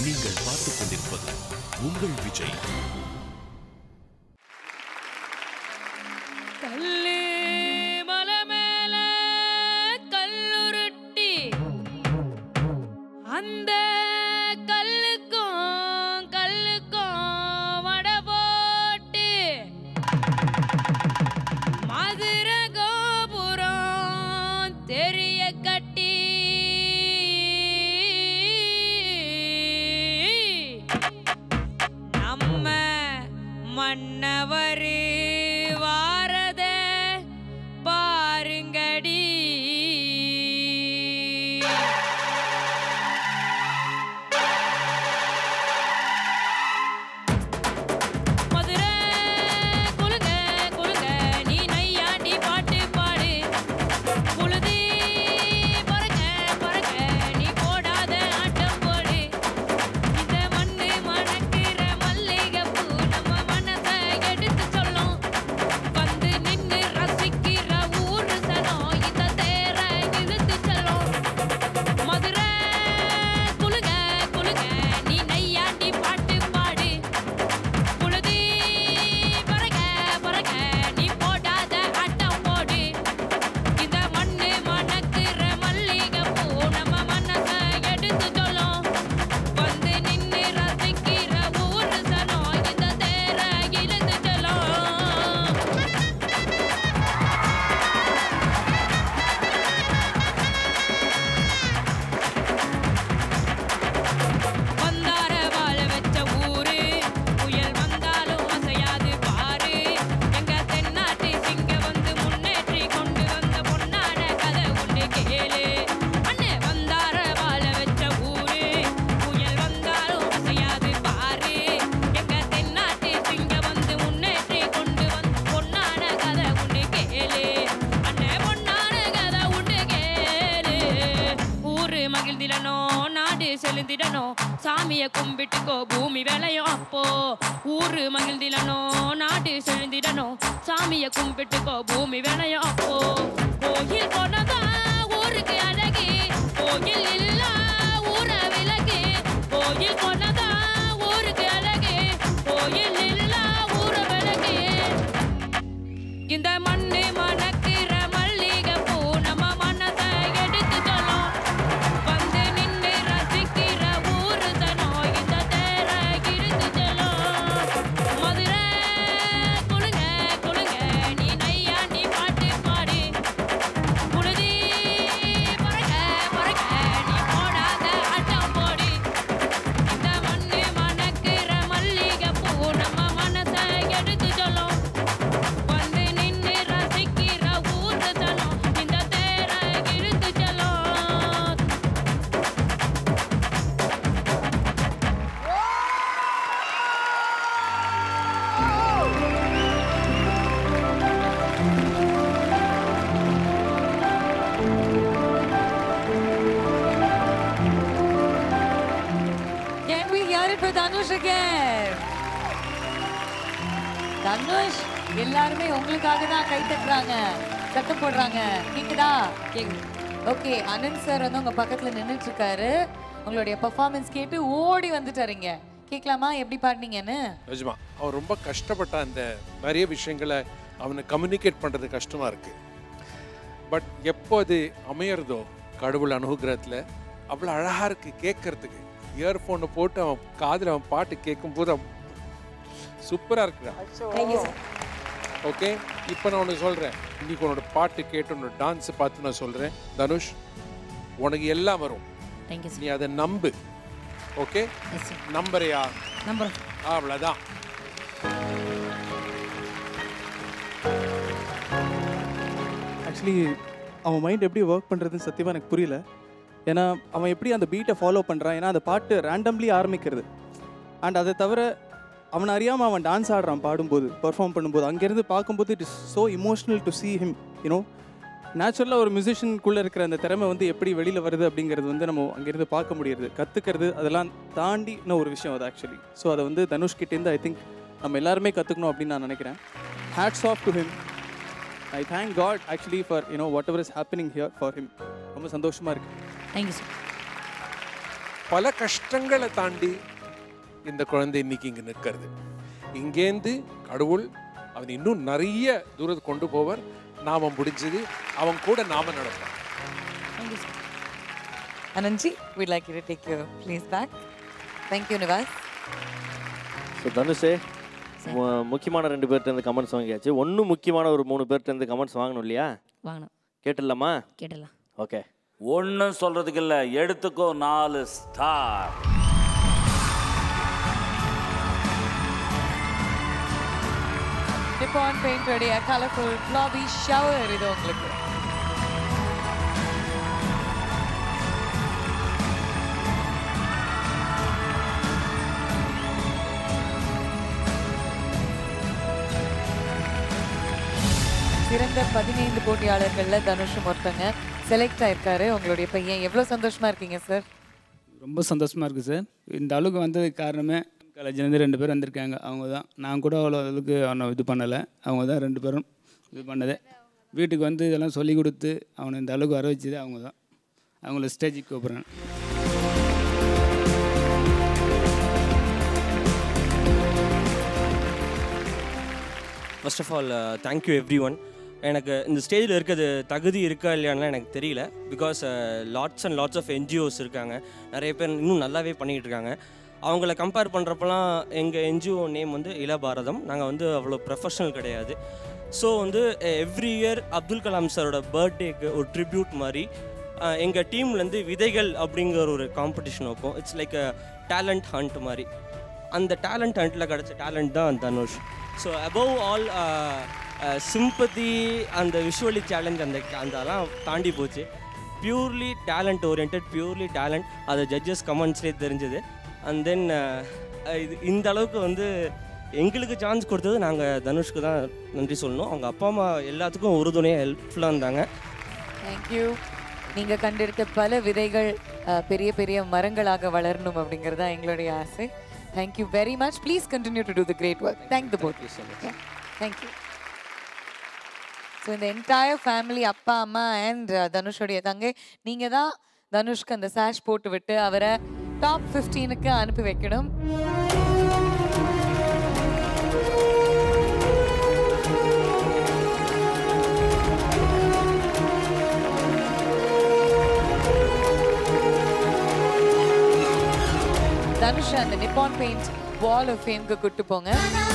நீங்கள் பார்த்துக் கொண்டிருப்பது உங்கள் விஜய் கல்லு மலை மேல கல்லுருட்டி அந்த கல்லுக்கும் கல்லுக்கும் வடை போட்டு மதுர கோபுரம் தெரிய கட்டி நம்ம மன்னவர் வாரத பாருங்கடி மதுரை குலுங்க குலுங்க நீ நையாண்டி பாட்டு பாடு புழுதி பறக்க பறக்க நீ போடாத ஆட்டம் போடு இந்த மண்ணு மணக்கிற மல்லிகைப்பூ நம்ம மனசை எடுத்து சொல்லும் வந்து நின்னு ரசிக்கிற ஊரு சனம் இந்த தேர இழுத்து செல்லும் மதுரை குலுங்க குலுங்க நீ நையாண்டி பாட்டு பாடு புழுதி பறக்க பறக்க நீ போடாத ஆட்டம் போடு இந்த மண்ணு மணக்கிற மல்லிகைப்பூ நம்ம மனசை எடுத்து சொல்லும் வந்து நின்னு ரசிக்கிற ஊரு சனம் இந்த தேர இழுத்து செல்லும் வந்தார வாழ வச்ச ஊரு புயல் வந்தாலும் அசையாது பாரு எங்க தென்னாட்டு சிங்க வந்து முன்னேற்றி கொண்டு வந்த பொன்னான கதை உண்டு கேளு அண்ணே வந்தார வாழ வச்ச ஊரு புயல் வந்தாலும் அசையாது பாரு எங்க தென்னாட்டு சிங்க வந்து முன்னேற்றி கொண்டு வந்த பொன்னான கதை உண்டு கேளு அண்ணே பொன்னான கதை உண்டு கேளு ஊரு மகிழ்ந்திடனோ நாடு செலுந்திடனோ சாமிய கும்பிட்டுக்கோ பூமி விளையும் அப்போ ஊரு மகிழ்ந்திடனோ நாடு செலுந்திடனோ சாமிய கும்பிட்டுக்கோ பூமி விளையும் அப்போ கோயில் போனதா ஊருக்கு அழகு கோயில் இல்ல ஊர விலகு கோயில் போனதா ஊருக்கு அழகு கோயில் இல்ல ஊர விலகு இந்த மண்ணு மணக்கிற மல்லிகைப்பூ நம்ம மனசை எடுத்து சொல்லும் வந்து நின்று ரசிக்கிற ஊரு தனம் இந்த தேர இழுத்து செல்லும் மதுரை குலுங்க குலுங்க நீ நையாண்டி பாட்டு பாடு புழுதி பறக்க பறக்க நீ போடாத ஆட்டம் போடு இந்த மண்ணு மணக்கிற மல்லிகைப்பூ நம்ம மனசை எடுத்து சொல்லும் வந்து நின்னு ரசிக்கிற ஊரு தனம் இந்த தேர இழுத்து செல்லும் Can we hear it for Danush again? Dhanush எல்லாருமே உங்களுக்காக தான் கை தட்டுறாங்க சத்தம் போடுறாங்க கேக்குதா ஓகே அனந்த் சார் வந்து உங்க பக்கத்துல நின்னுட்டு இருக்காரு உங்களுடைய பெர்ஃபார்மன்ஸ் கேட்டு ஓடி வந்துட்டாருங்க கேட்கலாமா எப்படி பாடுனீங்கன்னு நிஜமா அவன் ரொம்ப கஷ்டப்பட்ட அந்த நிறைய விஷயங்களை அவனை கம்யூனிகேட் பண்ணுறது கஷ்டமாக இருக்கு பட் எப்போ அது அமையறதோ கடவுள் அனுகிரகத்தில் அவ்வளோ அழகாக இருக்கு கேட்கறதுக்கு இயர்ஃபோனை போட்டு அவன் காதில் அவன் பாட்டு கேட்கும்போது அவன் சூப்பராக இருக்கிறான் ஓகே இப்போ நான் உனக்கு சொல்கிறேன் இன்னைக்கு உன்னோட பாட்டு கேட்டு உன்னோட டான்ஸை பார்த்து நான் சொல்கிறேன் தனுஷ் உனக்கு எல்லாம் வரும் தேங்க்யூ நீ அதை நம்பு ஓகே நம்புறியா நம்புறோம் அவ்வளோதான் ஆக்சுவலி அவன் மைண்ட் எப்படி ஒர்க் பண்ணுறதுன்னு சத்தியமாக எனக்கு புரியல ஏன்னா அவன் எப்படி அந்த பீட்டை ஃபாலோ பண்ணுறான் ஏன்னா அந்த பாட்டு ரேண்டம்லி ஆரம்பிக்கிறது அண்ட் அதை தவிர அவன் அறியாமல் அவன் டான்ஸ் ஆடுறான் பாடும்போது பெர்ஃபார்ம் பண்ணும்போது அங்கேருந்து பார்க்கும்போது it is so emotional to see him you know நேச்சுரலாக ஒரு மியூசிஷியனுக்குள்ளே இருக்கிற அந்த திறமை வந்து எப்படி வெளியில் வருது அப்படிங்கிறது வந்து நம்ம அங்கேருந்து பார்க்க முடியுது கற்றுக்கிறது அதெல்லாம் தாண்டின ஒரு விஷயம் அது ஆக்சுவலி ஸோ அதை வந்து தனுஷ் கிட்டேருந்து ஐ திங்க் நம்ம எல்லாருமே கற்றுக்கணும் அப்படின்னு நான் நினைக்கிறேன் hats off to him I thank God actually for you know whatever is happening here for him ரொம்ப சந்தோஷமாக இருக்குது தேங்க்யூ சார் பல கஷ்டங்களை தாண்டி இந்த குழந்தை இன்னைக்கு இங்க நிற்கிறது இங்கேந்து கடவுள் அவன் இன்னும் நிறைய தூரத்துக்கு கொண்டு போவார் நாம முடிஞ்சது அவன் கூட நாம நடப்போம் Anandji, we'd like you to take your place back. Thank you, Nivas. So தனுஷே மு- முக்கியமான ரெண்டு பேர்ட்ட இருந்து கமெண்ட்ஸ் வாங்கியாச்சு ஒன்றும் முக்கியமான ஒரு மூணு பேர்ட்ட இருந்து கமெண்ட்ஸ் வாங்கணும் இல்லையா வாங்கணும் கேட்டுடலாமா கேட்டலாம் ஓகே ஒன்றும் சொல்றதுக்கு இல்லை எடுத்துக்கோ நாலு ஸ்டார் Nippon Paint உடைய colorful lobby shower இது உங்களுக்கு சிறந்த பதினைந்து போட்டியாளர்கள்ல தனுஷும் ஒருத்தங்க செலக்ட் ஆயிருக்காரு உங்களுடைய பையன் எவ்வளவு சந்தோஷமா இருக்கீங்க சார் ரொம்ப சந்தோஷமாக இருக்குது சார் இந்த அளவுக்கு வந்ததுக்கு காரணமே காலேஜ்லேருந்து ரெண்டு பேர் வந்திருக்காங்க அவங்க தான் நான் கூட அவ்வளோ அளவுக்கு அவனை இது பண்ணலை அவங்க தான் ரெண்டு பேரும் இது பண்ணதே வீட்டுக்கு வந்து இதெல்லாம் சொல்லி கொடுத்து அவனை இந்த அளவுக்கு வர வச்சது அவங்க தான் அவங்கள ஸ்டேஜுக்கு கூப்பிட்றேன் first of all thank you everyone எனக்கு இந்த ஸ்டேஜில் இருக்கிறது தகுதி இருக்கா இல்லையான்லாம் எனக்கு தெரியல because lots and lots of NGOs இருக்காங்க நிறைய பேர் இன்னும் நல்லாவே பண்ணிகிட்டு இருக்காங்க அவங்கள கம்பேர் பண்ணுறப்பலாம் எங்கள் என்ஜிஓ நேம் வந்து இள பாரதம் நாங்கள் வந்து அவ்வளோ ப்ரொஃபஷனல் கிடையாது ஸோ வந்து எவ்ரி இயர் அப்துல் கலாம் சாரோட பர்த்டேக்கு ஒரு ட்ரிபியூட் மாதிரி எங்கள் டீம்லேருந்து விதைகள் அப்படிங்கிற ஒரு காம்படிஷன் வைப்போம் it's like a talent hunt மாதிரி அந்த டேலண்ட் ஹண்ட்டில் கிடச்ச டேலண்ட் தான் Dhanush so above all sympathy அந்த விஷுவலி சேலஞ்ச் அந்த அந்த அதெல்லாம் தாண்டி போச்சு purely talent orient purely talent அது ஜட்ஜஸ் கமெண்ட்ஸ்லேயே தெரிஞ்சது அண்ட் தென் இது இந்த அளவுக்கு வந்து எங்களுக்கு சான்ஸ் கொடுத்தது நாங்கள் தனுஷ்க்கு தான் நன்றி சொல்லணும் அவங்க அப்பா அம்மா எல்லாத்துக்கும் உறுதுணையாக ஹெல்ப்ஃபுல்லாக இருந்தாங்க தேங்க்யூ நீங்க கண்டெடுத்த பல விதைகள் அஹ், பெரிய பெரிய மரங்களாக வளரணும் அப்படிங்கிறது தான் எங்களுடைய ஆசை thank you very much please continue to do the great work thank the board thank you so இந்த என்டையர் ஃபேமிலி அப்பா அம்மா அண்ட் தனுஷோடைய தங்கை நீங்க தான் தனுஷ்க்கு அந்த சாஷ் போட்டு விட்டு அவரை டாப் 15க்கு அனுப்பி வைக்கணும் தனுஷ் அந்த நிப்பான் பெயிண்ட் வால் ஆஃப் ஃபேம்க்கு கூட்டு போங்க